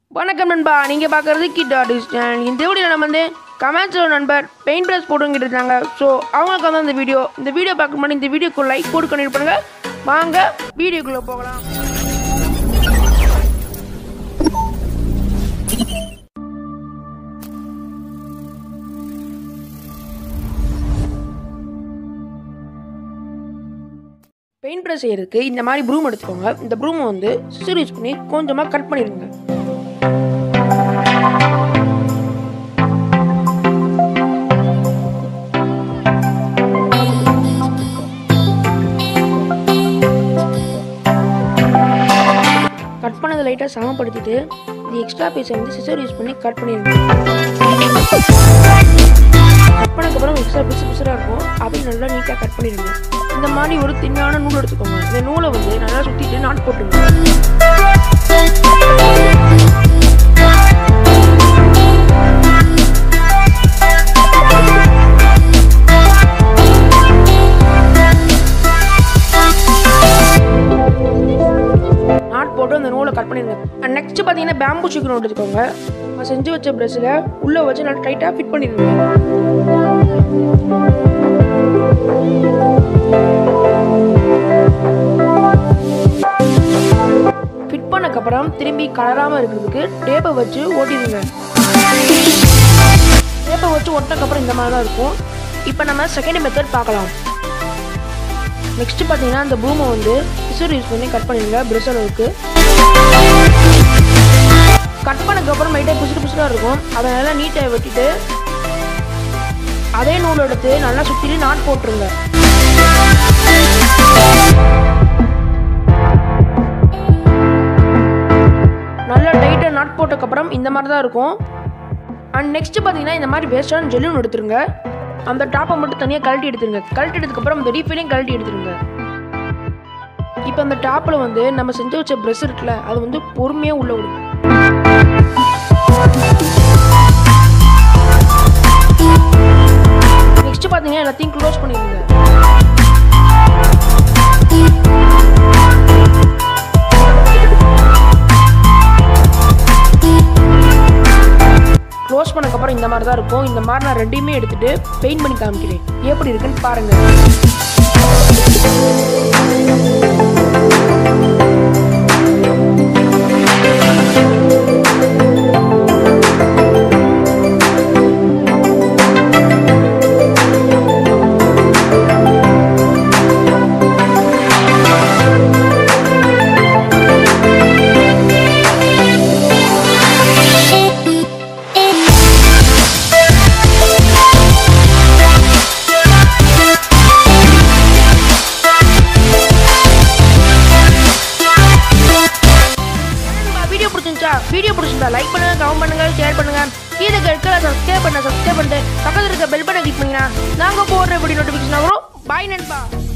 வணக்கம் நண்பா நீங்கள் பார்க்குறது கிட் ஆர்டிஸ்ட் சேனல் இந்த வீடியோ நம்ம வந்து கமெண்ட்ஸோட நண்பர் பெயிண்ட் ப்ரஷ் போட்டுங்கிட்டு இருக்காங்க ஸோ அவங்களுக்கு வந்து இந்த வீடியோ இந்த வீடியோ பார்க்க முன்னாடி இந்த வீடியோக்கு லைக் போட்டு கண்டிப்பாக பண்ணுங்க வாங்க வீடியோக்குள்ளே போகலாம் பெயிண்ட் ப்ரஷ் செய்யறதுக்கு இந்த மாதிரி ப்ரூம் எடுத்துக்கோங்க இந்த ப்ரூமை வந்து சிசர் யூஸ் பண்ணி கொஞ்சமாக கட் பண்ணிடுங்க கட் பண்ணதை லைட்டாக சமப்படுத்திட்டு இது எக்ஸ்ட்ரா பீஸை வந்து சிசர் யூஸ் பண்ணி கட் பண்ணிடுங்க கட் பண்ணக்கப்புறம் எக்ஸ்ட்ரா பிசு பிசுறாக இருக்கும் அதையும் நல்லா நீட்டாக கட் பண்ணிடுங்க இந்த மாதிரி ஒரு தின்னான நூல் எடுத்துக்கோங்க இந்த நூலை வந்து நல்லா சுற்றிட்டு நாட் போட்டுருங்க நாட் போட்டு அந்த நூலை கட் பண்ணிடுங்க அண்ட் நெக்ஸ்ட் பார்த்தீங்கன்னா பேம்பு சிக்கன் எடுத்துக்கோங்க நம்ம செஞ்சு வச்ச ப்ரெஷ்ஷில் உள்ளே வச்சு நல்லா டைட்டாக ஃபிட் பண்ணிடுங்க ஃபிட் பண்ணக்கப்புறம் திரும்பி கலராமல் இருக்கிறதுக்கு டேப்பை வச்சு ஓட்டிடுங்க டேப்பை வச்சு ஒட்டினக்கப்புறம் இந்த மாதிரி தான் இருக்கும் இப்போ நம்ம செகண்ட் மெத்தட் பார்க்கலாம் நெக்ஸ்ட் பார்த்தீங்கன்னா அந்த பூமை வந்து சிசர் யூஸ் பண்ணி கட் பண்ணிடுங்க ப்ரெஷ் அளவுக்கு கட் பண்ணக்கப்புறம் லைட்டாக பிசுறு பிசுறாக இருக்கும் அதை நல்லா நீட்டாக வெட்டிட்டு அதே நூல் எடுத்து நல்லா சுற்றிட்டு நாட் போட்டுருங்க நல்லா டைட்டாக நாட் போட்டக்கப்புறம் இந்த மாதிரி தான் இருக்கும் அண்ட் நெக்ஸ்ட் பார்த்தீங்கன்னா இந்த மாதிரி வேஸ்டான ஜெல்லுன் எடுத்துருங்க அந்த டாப்பை மட்டும் தனியாக கழட்டி எடுத்துருங்க கழட்டி எடுத்ததுக்கப்புறம் அந்த ரீஃபிலையும் கழட்டி எடுத்துருங்க இப்போ அந்த டாப்பில் வந்து நம்ம செஞ்சு வச்ச ப்ரெஷ் இருக்குல்ல அது வந்து பொறுமையாக உள்ள விடுங்க நெக்ஸ்ட் பார்த்தீங்கன்னா எல்லாத்தையும் க்ளோஸ் பண்ணிடுங்க க்ளோஸ் பண்ணக்கப்புறம் இந்த மாதிரி தான் இருக்கும் இந்த மாதிரி நான் ரெண்டையுமே எடுத்துட்டு பெயிண்ட் பண்ணி காமிக்கிறேன் எப்படி இருக்குன்னு பாருங்க வீடியோ பிடிச்சிருந்துச்சா வீடியோ பிடிச்சிருந்தா லைக் பண்ணுங்க கமெண்ட் பண்ணுங்க ஷேர் பண்ணுங்க கீழே இருக்கிற சப்ஸ்கிரைப் பண்ண சப்ஸ்கிரைப் பண்ணிட்டு பக்கத்துல இருக்க பெல் பட்டன் கிளிக் பண்ணீங்கன்னா நாங்க போடுற வீடியோ நோட்டிஃபிகேஷன் வரும் பாய் நண்பா